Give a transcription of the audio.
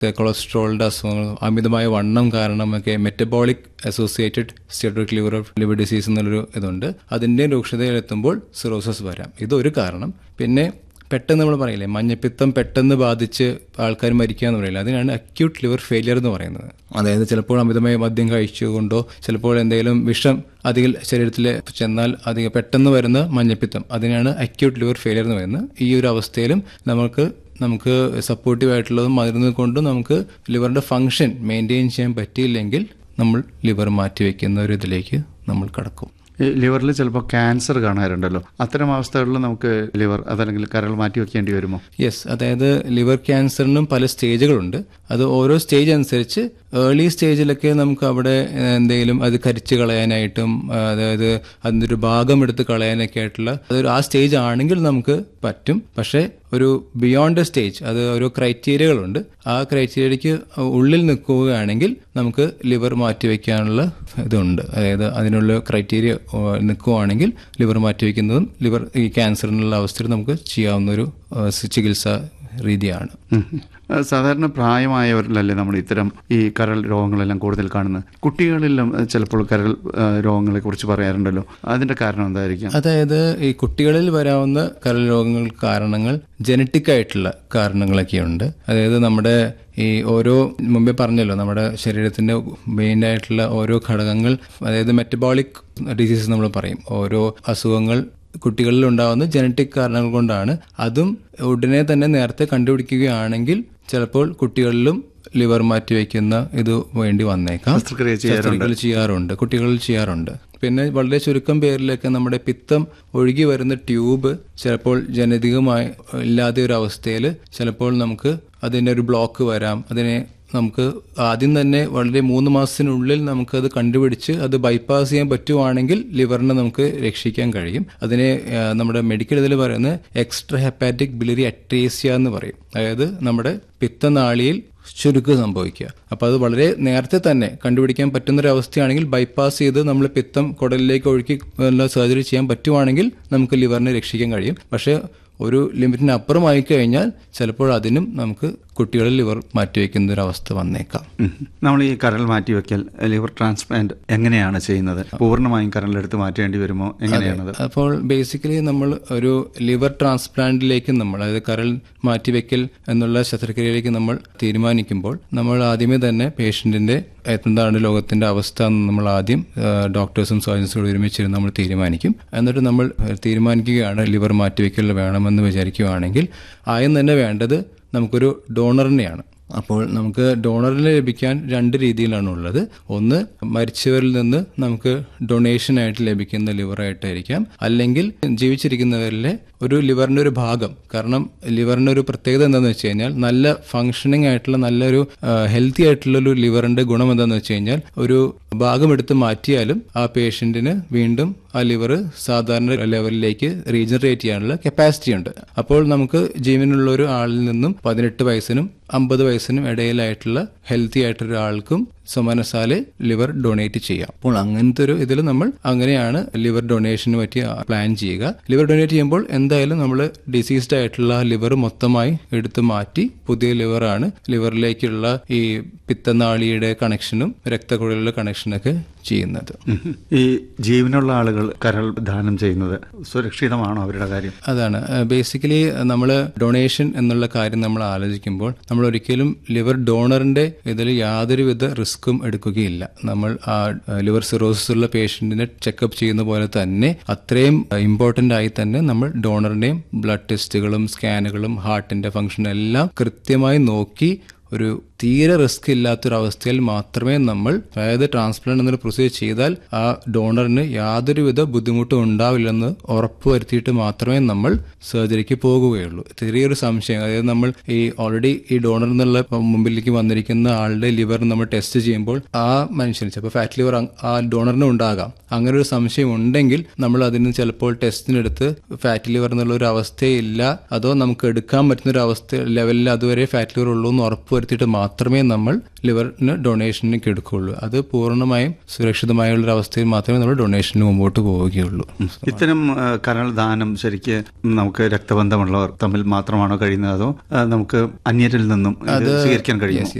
കൊളസ്ട്രോളിന്റെ അസുഖങ്ങൾ അമിതമായ വണ്ണം കാരണമൊക്കെ metabolic associated steatotic liver liver disease എന്നുള്ളൊരു ഇതുണ്ട് അതിൻ്റെ രൂക്ഷതയിലെത്തുമ്പോൾ സിറോസിസ് വരാം ഇതൊരു കാരണം പിന്നെ പെട്ടെന്ന് നമ്മൾ പറയില്ലേ മഞ്ഞപ്പിത്തം പെട്ടെന്ന് ബാധിച്ച് ആൾക്കാർ മരിക്കുക എന്ന് പറയില്ല അതിനാണ് അക്യൂട്ട് ലിവർ ഫെയിലിയർ എന്ന് പറയുന്നത് അതായത് ചിലപ്പോൾ അമിതമായ മദ്യം കഴിച്ചുകൊണ്ടോ ചിലപ്പോൾ എന്തെങ്കിലും വിഷം അധികം ശരീരത്തിൽ ചെന്നാൽ അധികം പെട്ടെന്ന് വരുന്ന മഞ്ഞപ്പിത്തം അതിനാണ് അക്യൂട്ട് ലിവർ ഫെയിലിയർ എന്ന് പറയുന്നത് ഈ ഒരു അവസ്ഥയിലും നമുക്ക് നമുക്ക് സപ്പോർട്ടീവ് ആയിട്ടുള്ളതും മരുന്ന് കൊണ്ട് നമുക്ക് ലിവറിന്റെ ഫങ്ഷൻ മെയിൻറ്റെയിൻ ചെയ്യാൻ പറ്റിയില്ലെങ്കിൽ നമ്മൾ ലിവർ മാറ്റിവെക്കുന്ന ഒരു ഇതിലേക്ക് നമ്മൾ കടക്കും ഈ ലിവറിൽ ചിലപ്പോൾ ക്യാൻസർ കാണാറുണ്ടല്ലോ അത്തരം അവസ്ഥകളിൽ നമുക്ക് ലിവർ അതല്ലെങ്കിൽ കരൾ മാറ്റി വെക്കേണ്ടി വരുമോ യെസ് അതായത് ലിവർ ക്യാൻസറിനും പല സ്റ്റേജുകളുണ്ട് അത് ഓരോ സ്റ്റേജ് അനുസരിച്ച് ഏർലി സ്റ്റേജിലൊക്കെ നമുക്ക് അവിടെ എന്തെങ്കിലും അത് കരിച്ചു കളയാനായിട്ടും ആ, അതായത് അതിൻ്റെ ഒരു ഭാഗം എടുത്ത് കളയാനൊക്കെ ആയിട്ടുള്ള അതൊരു ആ സ്റ്റേജ് ആണെങ്കിൽ നമുക്ക് പറ്റും പക്ഷേ ഒരു ബിയോണ്ട് സ്റ്റേജ് അത് ഓരോ ക്രൈറ്റീരിയകളുണ്ട് ആ ക്രൈറ്റീരിയയ്ക്ക് ഉള്ളിൽ നിൽക്കുകയാണെങ്കിൽ നമുക്ക് ലിവർ മാറ്റിവെക്കാനുള്ള ഇതുണ്ട് അതായത് അതിനുള്ള ക്രൈറ്റീരിയ നിൽക്കുകയാണെങ്കിൽ ലിവർ മാറ്റിവെക്കുന്നതും ലിവർ ഈ ക്യാൻസറിനുള്ള അവസ്ഥയിൽ നമുക്ക് ചെയ്യാവുന്ന ഒരു ആ, ചികിത്സാ രീതിയാണ് ഉം. ഏഹ് സാധാരണ പ്രായമായവരിലല്ലേ നമ്മൾ ഇത്തരം ഈ കരൾ രോഗങ്ങളെല്ലാം കൂടുതൽ കാണുന്നത് കുട്ടികളിലും ഏഹ് ചിലപ്പോൾ കരൾ ഏഹ് രോഗങ്ങളെ കുറിച്ച് പറയാറുണ്ടല്ലോ അതിന്റെ കാരണം എന്തായിരിക്കും അതായത് ഈ കുട്ടികളിൽ വരാവുന്ന കരൾ രോഗങ്ങൾ കാരണങ്ങൾ ജനറ്റിക് ആയിട്ടുള്ള കാരണങ്ങളൊക്കെയുണ്ട് അതായത് നമ്മുടെ ഈ ഓരോ മുമ്പേ പറഞ്ഞല്ലോ നമ്മുടെ ശരീരത്തിന്റെ മെയിൻ ആയിട്ടുള്ള ഓരോ ഘടകങ്ങൾ അതായത് മെറ്റബോളിക് ഡിസീസ് നമ്മൾ പറയും ഓരോ അസുഖങ്ങൾ കുട്ടികളിൽ ഉണ്ടാകുന്ന ജനറ്റിക് കാരണങ്ങൾ കൊണ്ടാണ് അതും ഉടനെ തന്നെ നേരത്തെ കണ്ടുപിടിക്കുകയാണെങ്കിൽ ചിലപ്പോൾ കുട്ടികളിലും ലിവർ മാറ്റിവെക്കുന്ന ഇത് വേണ്ടി വന്നേക്കാം ശസ്ത്രക്രിയ ചെയ്യാറുണ്ട്. ശസ്ത്രക്രിയകൾ ചെയ്യാറുണ്ട് കുട്ടികളിൽ ചെയ്യാറുണ്ട് പിന്നെ വളരെ ചുരുക്കം പേരിലൊക്കെ നമ്മുടെ പിത്തം ഒഴുകി വരുന്ന ട്യൂബ് ചിലപ്പോൾ ജനിതകമായി ഇല്ലാതെ ഒരു അവസ്ഥയിൽ ചിലപ്പോൾ നമുക്ക് അതിൻ്റെ ഒരു ബ്ലോക്ക് വരാം അതിനെ നമുക്ക് ആദ്യം തന്നെ വളരെ മൂന്ന് മാസത്തിനുള്ളിൽ നമുക്കത് കണ്ടുപിടിച്ച് അത് ബൈപ്പാസ് ചെയ്യാൻ പറ്റുവാണെങ്കിൽ ലിവറിനെ നമുക്ക് രക്ഷിക്കാൻ കഴിയും അതിനെ ആ, നമ്മുടെ മെഡിക്കൽ ഇതിൽ പറയുന്നത് എക്സ്ട്രാ ഹെപ്പാറ്റിക് ബിലറി അട്രേസിയ എന്ന് പറയും അതായത് നമ്മുടെ പിത്തനാളിയിൽ ചുരുക്ക് സംഭവിക്കുക അപ്പോൾ അത് വളരെ നേരത്തെ തന്നെ കണ്ടുപിടിക്കാൻ പറ്റുന്ന ഒരു അവസ്ഥയാണെങ്കിൽ ബൈപ്പാസ് ചെയ്ത് നമ്മൾ പിത്തം കുടലിലേക്ക് ഒഴുക്കി സർജറി ചെയ്യാൻ പറ്റുവാണെങ്കിൽ നമുക്ക് ലിവറിനെ രക്ഷിക്കാൻ കഴിയും പക്ഷേ ഒരു ലിമിറ്റിന് അപ്പുറമായി കഴിഞ്ഞാൽ ചിലപ്പോൾ അതിനും നമുക്ക് കുട്ടികളിൽ ലിവർ മാറ്റിവെക്കുന്ന ഒരു അവസ്ഥ വന്നേക്കാം ഉം. നമ്മൾ ഈ കരൾ മാറ്റി വെക്കൽ ലിവർ ട്രാൻസ്പ്ലാന്റ് എങ്ങനെയാണ് ചെയ്യുന്നത് പൂർണ്ണമായും കരളെടുത്ത് മാറ്റേണ്ടി വരുമോ എങ്ങനെയാണത് അപ്പോൾ ബേസിക്കലി നമ്മൾ ഒരു ലിവർ ട്രാൻസ്പ്ലാന്റിലേക്ക് നമ്മൾ അതായത് കരൾ മാറ്റിവെക്കൽ എന്നുള്ള ശസ്ത്രക്രിയയിലേക്ക് നമ്മൾ തീരുമാനിക്കുമ്പോൾ നമ്മൾ ആദ്യമേ തന്നെ പേഷ്യന്റിന്റെ എന്താണ് ലോകത്തിന്റെ അവസ്ഥ എന്ന് നമ്മൾ ആദ്യം ഡോക്ടേഴ്സും സർജൻസും ഒരുമിച്ചിരുന്ന് നമ്മൾ തീരുമാനിക്കും എന്നിട്ട് നമ്മൾ തീരുമാനിക്കുകയാണ് ലിവർ മാറ്റിവെക്കൽ വേണമെന്ന് വിചാരിക്കുകയാണെങ്കിൽ ആദ്യം തന്നെ വേണ്ടത് നമുക്കൊരു ഡോണറിനെയാണ് അപ്പോൾ നമുക്ക് ഡോണറിനെ ലഭിക്കാൻ രണ്ട് രീതിയിലാണ് ഉള്ളത് ഒന്ന് മരിച്ചവരിൽ നിന്ന് നമുക്ക് ഡൊണേഷൻ ആയിട്ട് ലഭിക്കുന്ന ലിവറായിട്ടായിരിക്കാം അല്ലെങ്കിൽ ജീവിച്ചിരിക്കുന്നവരിലെ ഒരു ലിവറിന്റെ ഒരു ഭാഗം കാരണം ലിവറിന്റെ ഒരു പ്രത്യേകത എന്താണെന്ന് വെച്ച് കഴിഞ്ഞാൽ നല്ല ഫങ്ഷനിങ് ആയിട്ടുള്ള നല്ലൊരു ഹെൽത്തി ആയിട്ടുള്ള ഒരു ലിവറിന്റെ ഗുണം എന്താണെന്ന് വെച്ച് കഴിഞ്ഞാൽ ഒരു ഭാഗം എടുത്ത് മാറ്റിയാലും ആ പേഷ്യന്റിന് വീണ്ടും ആ ലിവർ സാധാരണ ലെവലിലേക്ക് റീജനറേറ്റ് ചെയ്യാനുള്ള കപ്പാസിറ്റി ഉണ്ട് അപ്പോൾ നമുക്ക് ജീവനുള്ള ഒരു ആളിൽ നിന്നും പതിനെട്ട് വയസ്സിനും അമ്പത് വയസ്സിനും ഇടയിലായിട്ടുള്ള ഹെൽത്തി ആയിട്ടൊരു ആൾക്കും സമാനസാലെ ലിവർ ഡൊണേറ്റ് ചെയ്യാം അപ്പോൾ അങ്ങനത്തെ ഒരു ഇതിൽ നമ്മൾ അങ്ങനെയാണ് ലിവർ ഡൊണേഷന് പറ്റി പ്ലാൻ ചെയ്യുക ലിവർ ഡൊണേറ്റ് ചെയ്യുമ്പോൾ എന്തായാലും നമ്മൾ ഡിസീസ്ഡ് ആയിട്ടുള്ള ലിവർ മൊത്തമായി എടുത്തു മാറ്റി പുതിയ ലിവറാണ് ലിവറിലേക്കുള്ള ഈ പിത്തനാളിയുടെ കണക്ഷനും രക്തക്കുഴലിലെ കണക്ഷനൊക്കെ ചെയ്യുന്നത് ഉം. ഈ ജീവനുള്ള ആളുകൾ കരൾ ദാനം ചെയ്യുന്നത് സുരക്ഷിതമാണോ അവരുടെ കാര്യം അതാണ് ബേസിക്കലി നമ്മൾ ഡൊണേഷൻ എന്നുള്ള കാര്യം നമ്മൾ ആലോചിക്കുമ്പോൾ നമ്മൾ ഒരിക്കലും ലിവർ ഡോണറിന്റെ ഇതിൽ യാതൊരുവിധ റിസ്ക്കും എടുക്കുകയില്ല നമ്മൾ ആ ലിവർ സിറോസിസ് ഉള്ള പേഷ്യന്റിനെ ചെക്കപ്പ് ചെയ്യുന്ന പോലെ തന്നെ അത്രയും ഇമ്പോർട്ടന്റ് ആയി തന്നെ നമ്മൾ ഡോണറിന്റെയും ബ്ലഡ് ടെസ്റ്റുകളും സ്കാനുകളും ഹാർട്ടിന്റെ ഫംഗ്ഷൻ എല്ലാം കൃത്യമായി നോക്കി ഒരു തീരെ റിസ്ക് ഇല്ലാത്തൊരവസ്ഥയിൽ മാത്രമേ നമ്മൾ അതായത് ട്രാൻസ്പ്ലാന്റ് എന്നൊരു പ്രൊസീജർ ചെയ്താൽ ആ ഡോണറിന് യാതൊരുവിധ ബുദ്ധിമുട്ടും ഉണ്ടാവില്ലെന്ന് ഉറപ്പ് വരുത്തിയിട്ട് മാത്രമേ നമ്മൾ സർജറിക്ക് പോകുകയുള്ളൂ ചെറിയൊരു സംശയം അതായത് നമ്മൾ ഈ ഓൾറെഡി ഈ ഡോണർ എന്നുള്ള മുമ്പിലേക്ക് വന്നിരിക്കുന്ന ആളുടെ ലിവർ നമ്മൾ ടെസ്റ്റ് ചെയ്യുമ്പോൾ ആ മനുഷ്യന് ചിലപ്പോൾ ഫാറ്റ് ലിവർ ആ ഡോണറിന് ഉണ്ടാകാം അങ്ങനെ ഒരു സംശയം ഉണ്ടെങ്കിൽ നമ്മൾ അതിന് ചിലപ്പോൾ ടെസ്റ്റിനെടുത്ത് ഫാറ്റ് ലിവർ എന്നുള്ള ഒരു അവസ്ഥയില്ല അതോ നമുക്ക് എടുക്കാൻ പറ്റുന്ന ഒരു അവസ്ഥ ലെവലിൽ അതുവരെ ഫാറ്റ് ലിവർ ഉള്ളൂ എന്ന് ഉറപ്പ് വരുത്തിയിട്ട് മാത്രം മാത്രമേ നമ്മൾ ലിവറിന് ഡൊണേഷനിലേക്ക് എടുക്കുകയുള്ളൂ അത് പൂർണ്ണമായും സുരക്ഷിതമായുള്ള ഒരു അവസ്ഥയിൽ മാത്രമേ നമ്മൾ ഡൊണേഷന് മുമ്പോട്ട് പോവുകയുള്ളൂ ഇത്തരം ആ, കരൾ ദാനം ശരിക്ക് നമുക്ക് രക്തബന്ധമുള്ളവർ തമ്മിൽ മാത്രമാണോ കഴിയുന്നത് അതോ ആ, നമുക്ക് അന്യരിൽ നിന്നും ഇത് സ്വീകരിക്കാൻ കഴിയുമോ